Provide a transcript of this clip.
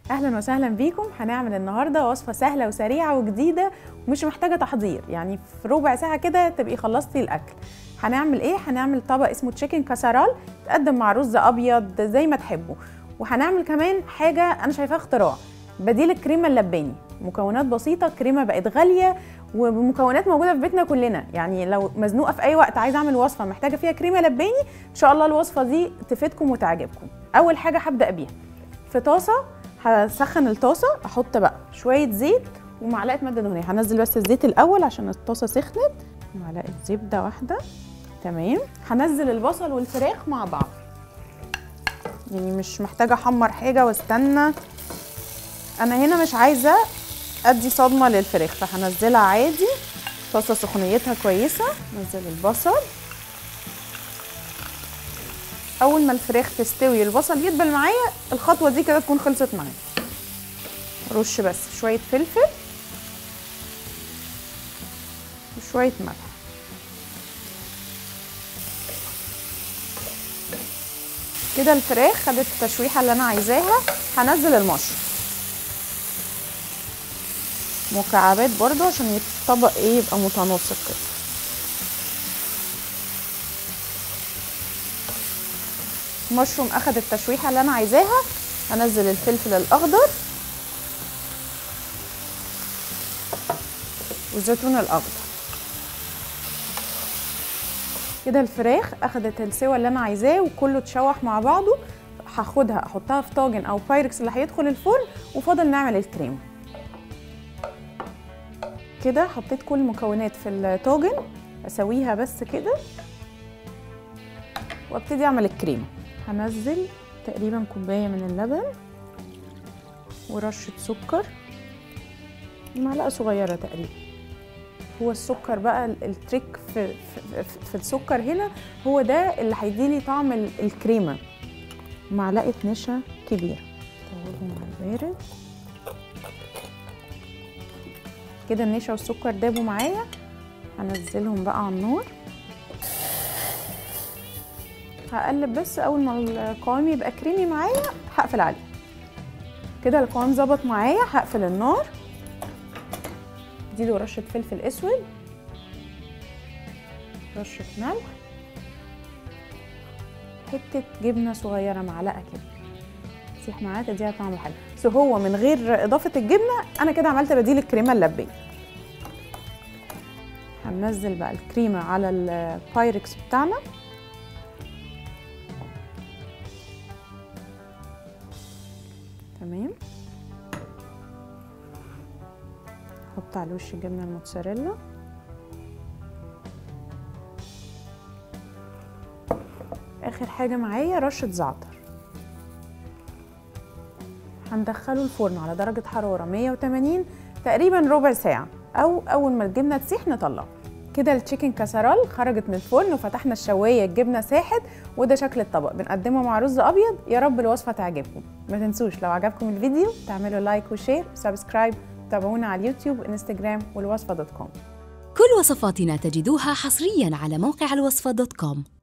اهلا وسهلا بيكم هنعمل النهارده وصفه سهله وسريعه وجديده ومش محتاجه تحضير يعني في ربع ساعه كده تبقي خلصتي الاكل هنعمل ايه هنعمل طبق اسمه تشيكن كاسرال تقدم مع رز ابيض زي ما تحبوا وهنعمل كمان حاجه انا شايفاها اختراع بديل الكريمه اللباني مكونات بسيطه الكريمه بقت غاليه ومكونات موجوده في بيتنا كلنا يعني لو مزنوقه في اي وقت عايزه اعمل وصفه محتاجه فيها كريمه لباني ان شاء الله الوصفه دي تفيدكم وتعجبكم اول حاجه هبدا بيها في طاسه هسخن الطاسه احط بقى شويه زيت ومعلقه ماده دهنيه هنزل بس الزيت الاول عشان الطاسه سخنت معلقه زبده واحده تمام هنزل البصل والفراخ مع بعض يعني مش محتاجه احمر حاجه واستنى انا هنا مش عايزه ادي صدمه للفراخ فهنزلها عادي طاسه سخونيتها كويسه نزل البصل اول ما الفراخ تستوي البصل يدبل معايا الخطوه دي كده تكون خلصت معايا رش بس شويه فلفل وشويه ملح كده الفراخ خدت التشويحه اللي انا عايزاها هنزل المشروم مكعبات برضو عشان الطبق ايه يبقى متناسق كده المشروم اخد التشويحه اللي انا عايزاها هنزل الفلفل الاخضر والزيتون الاخضر كده الفراخ اخدت السوى اللي انا عايزاه وكله اتشوح مع بعضه هاخدها احطها في طاجن او بايركس اللي هيدخل الفرن وفاضل نعمل الكريمه كده حطيت كل المكونات في الطاجن اسويها بس كده وابتدي اعمل الكريمه هنزل تقريبا كوبايه من اللبن ورشه سكر معلقه صغيره تقريبا هو السكر بقى التريك في, في, في السكر هنا هو ده اللي هيديلي طعم الكريمه معلقه نشا كبيره طولهم على البارد كده النشا والسكر دابوا معايا هنزلهم بقى على النار هقلب بس اول ما القوام يبقى كريمي معايا هقفل عليه كده القوام ظبط معايا هقفل النار اديله رشه فلفل اسود رشه ملح حته جبنه صغيره معلقه كده تسيح معاها تديها طعم حلو بس هو من غير اضافه الجبنه انا كده عملت بديل الكريمه اللباني هننزل بقى الكريمه على البايركس بتاعنا تمام احط على الوش الجبنه الموتزاريلا اخر حاجه معايا رشه زعتر هندخله الفرن على درجه حراره 180 تقريبا ربع ساعه او اول ما الجبنه تسيح نطلعه كده التشيكن كاسرال خرجت من الفرن وفتحنا الشوايه الجبنه ساحت وده شكل الطبق بنقدمه مع رز ابيض يا رب الوصفه تعجبكم ما تنسوش لو عجبكم الفيديو تعملوا لايك وشير وسبسكرايب تابعونا على اليوتيوب وانستجرام والوصفه دوت كوم كل وصفاتنا تجدوها حصريا على موقع الوصفه دوت كوم